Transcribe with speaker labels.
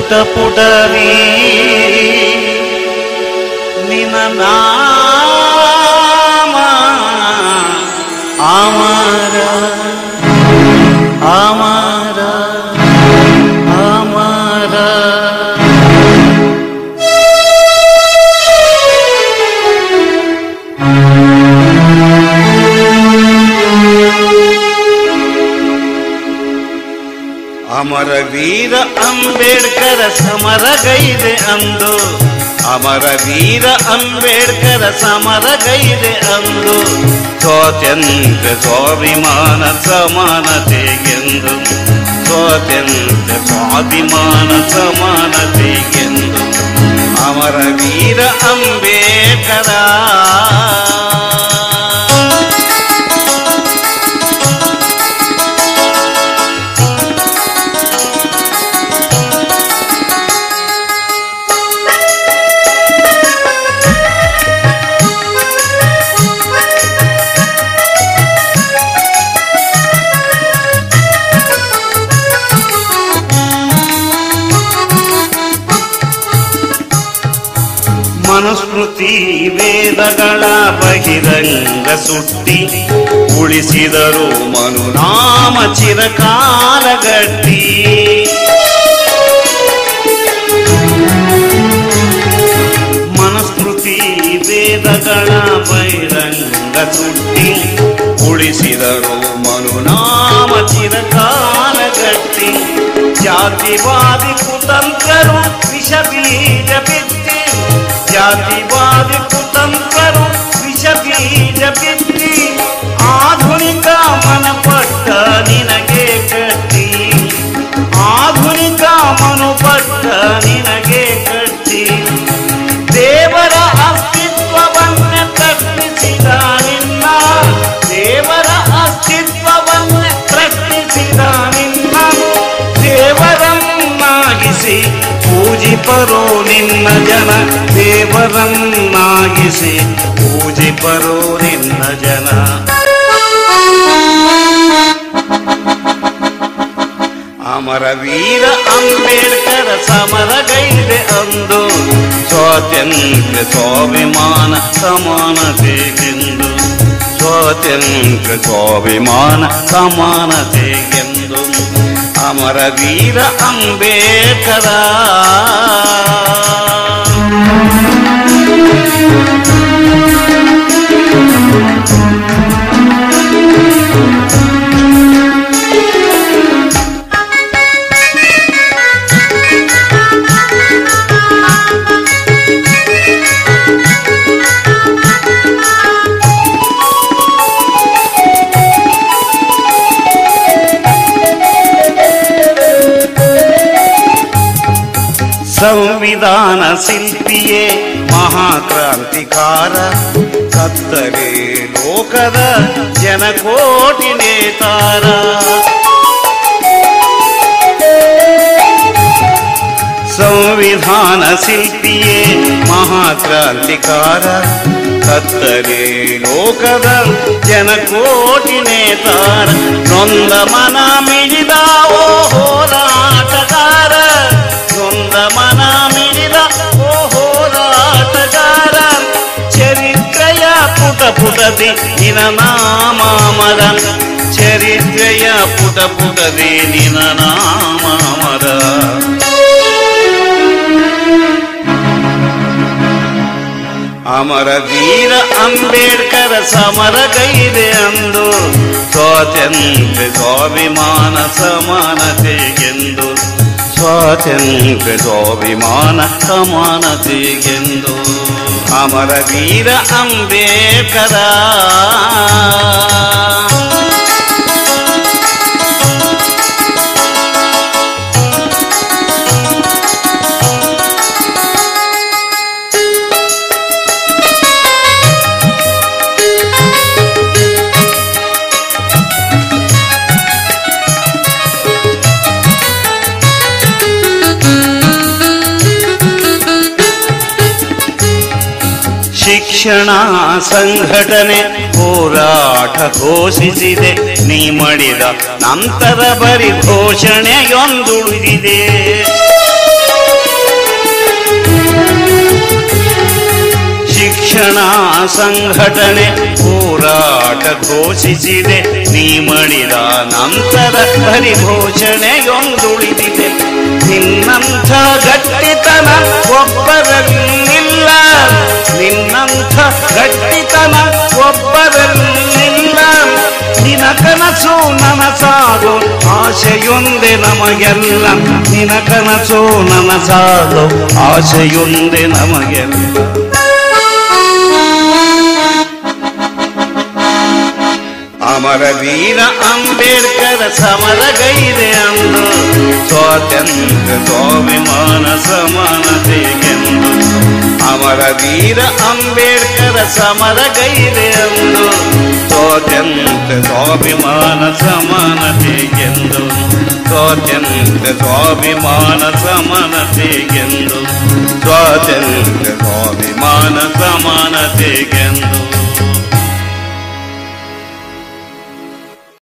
Speaker 1: ಪುಟ ಪುಟವಿ ನಿನ ನಾಮ ಅಮರ ಅಮರ ಅಮರ ಅಮರ ವೀರ ಅಂಬೇಡ್ಕರ ಸಮರಗೈದೆ ಅಂದು ಅಮರ ವೀರ ಅಂಬೇಡ್ಕರ ಸಮರಗೈದೆ ಅಂದು ಸ್ವಾತಂತ್ರ್ಯ ಸ್ವಾಭಿಮಾನ ಸಮಾನತೆಗೆಂದು ಸ್ವಾತಂತ್ರ್ಯ ಸ್ವಾಭಿಮಾನ ಸಮಾನತೆಗೆಂದು ಅಮರ ವೀರ ಅಂಬೇಡ್ಕರ ಮನುಸ್ಮೃತಿ ವೇದಗಳ ಬಹಿರಂಗ ಸುಟ್ಟಿ ಉಳಿಸಿದರು ಮನುನಾಮ ಚಿರಕಾಲ ಗಟ್ಟಿ ಮನುಸ್ಮೃತಿ ವೇದಗಳ ಬಹಿರಂಗ ಸುಟ್ಟಿ ಉಳಿಸಿದರು ಮನುನಾಮ ಚಿರಕಾಲ ಗಟ್ಟಿ ಜಾತಿವಾದಿ ಕುತಂತ್ರರು ವಿಷ ಬೀಜ ಬಿತ್ತಿ ಜಾತಿವಾದಿ ಕುತಂತ್ರರು ವಿಷ ಬೀಜ ಬಿತ್ತಿ ಆಧುನಿಕ ಮನಪಟ್ಟ ನಿನಗೆ ಕಟ್ಟಿ ಆಧುನಿಕ ಮನುಪಟ್ಟ ನಿನಗೆ ಕಟ್ಟಿ ದೇವರ ಅಸ್ತಿತ್ವವನ್ನೇ ಪ್ರಶ್ನಿಸಿದ ನಿನ್ನ ದೇವರ ಅಸ್ತಿತ್ವವನ್ನೇ ಪ್ರಶ್ನಿಸಿದ ನಿನ್ನ ದೇವರನ್ನಾಗಿಸಿ ಪೂಜಿಪರೋ ನಿನ್ನ ಜನ ದೇವರನ್ನಾಗಿಸಿ ಪೂಜಿಪರೋ ನಿನ್ನ ಜನ ಅಮರ ವೀರ ಅಂಬೇಡ್ಕರ ಸಮರಗೈದೆ ಅಂದು ಸ್ವಾತಂತ್ರ್ಯ ಸ್ವಾಭಿಮಾನ ಸಮಾನತೆಗೆಂದು ಸ್ವಾತಂತ್ರ್ಯ ಸ್ವಾಭಿಮಾನ ಸಮಾನತೆಗೆಂದು ಅಮರ ವೀರ ಅಂಬೇಡ್ಕರ ಸಂವಿಧಾನ ಶಿಲ್ಪಿಯೇ ಮಹಾಕ್ರಾಂತಿಕಾರ ಕತ್ತಲೆ ಲೋಕದ ಜನಕೋಟಿ ನೇತಾರ ಸಂವಿಧಾನ ಶಿಲ್ಪಿಯೇ ಮಹಾಕ್ರಾಂತಿಕಾರ ಕತ್ತಲೆ ಲೋಕದ ಜನಕೋಟಿ ನೇತಾರ ನೊಂದ ಮನ ಮಿಡಿದ ಓ ಹೋರಾಟಗಾರ ನೊಂದ ಮನ ಮಿಡಿದ ಓ ಹೋರಾಟಗಾರ ಚರಿತ್ರೆಯ ಪುಟ ಪುಟದಿ ನಿನ ನಾಮಾಮರ ಚರಿತ್ರೆಯ ಪುಟ ಪುಟದಿ ನಿನ ನಾಮಾಮರ ಅಮರ ವೀರ ಅಂಬೇಡ್ಕರ ಸಮರಗೈದೆ ಅಂದು ಸ್ವಾತಂತ್ರ್ಯ ಸ್ವಾಭಿಮಾನ ಸಮಾನತೆಗೆಂದು ಸ್ವಾತಂತ್ರ್ಯ ಸ್ವಾಭಿಮಾನ ಸಮಾನತೆಗೆಂದು ಅಮರ ವೀರ ಅಂಬೇಡ್ಕರ ಶಿಕ್ಷಣ ಸಂಘಟನೆ ಹೋರಾಟ ಘೋಷಿಸಿದೆ ನೀ ಮಾಡಿದ ನಂತರ ಬರಿ ಘೋಷಣೆಯೊಂದುಳಿದಿದೆ ರಕ್ಷಣಾ ಸಂಘಟನೆ ಹೋರಾಟ ಘೋಷಿಸಿದೆ ನೀ ಮಡಿದ ನಂತರ ಪರಿಘೋಷಣೆಯೊಂದುಳಿದಿದೆ ನಿನ್ನಂಥ ಗಟ್ಟಿತನ ಒಬ್ಬರಲ್ಲಿಲ್ಲ ನಿನ್ನಂಥ ಗಟ್ಟಿತನ ಒಬ್ಬರಲ್ಲಿಲ್ಲ ನಿನ ಕನಸು ನನಸಾಗು ಆಶೆಯೊಂದೆ ನಮಗೆಲ್ಲ ನಿನ ಕನಸು ನನಸಾಗು ಆಶೆಯೊಂದೆ ನಮಗೆಲ್ಲ ಅಮರ ವೀರ ಅಂಬೇಡ್ಕರ ಸಮರಗೈದೆ ಅಂದು ಸ್ವಾತಂತ್ರ್ಯ ಸ್ವಾಭಿಮಾನ ಸಮಾನತೆಗೆಂದು ಅಮರ ವೀರ ಅಂಬೇಡ್ಕರ ಸಮರಗೈದೆ ಅಂದು ಸ್ವಾತಂತ್ರ್ಯ ಸ್ವಾಭಿಮಾನ ಸಮಾನತೆಗೆಂದು ಸ್ವಾತಂತ್ರ್ಯ ಸ್ವಾಭಿಮಾನ ಸಮಾನತೆಗೆಂದು ಸ್ವಾತಂತ್ರ್ಯ ಸ್ವಾಭಿಮಾನ ಸಮಾನತೆಗೆಂದು